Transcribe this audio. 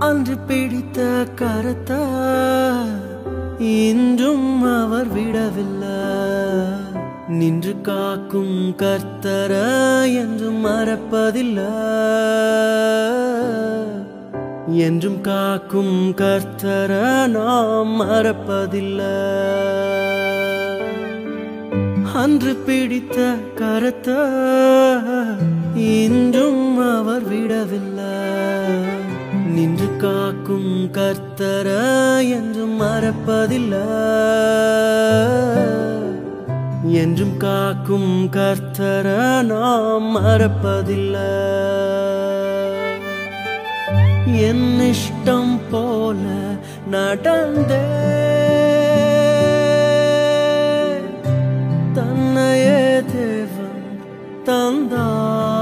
அன்று பிடித்த கரத்த இன்றும் அவர் விடவில்லை நின்று காக்கும் கர்த்தர என்றும் மறப்பதில்லை என்றும் காக்கும் கர்த்தர நாம் மறப்பதில்லை அன்று பிடித்த கரத்த இன்றும் அவர் விடவில்லை நின்று காக்கும் கர்த்தர என்றும் மறப்பதில்லை என்றும் காக்கும் கர்த்தர நாம் மறப்பதில்லை என் இஷ்டம் போல நடந்தே தன்னையே தேவன் தந்தார்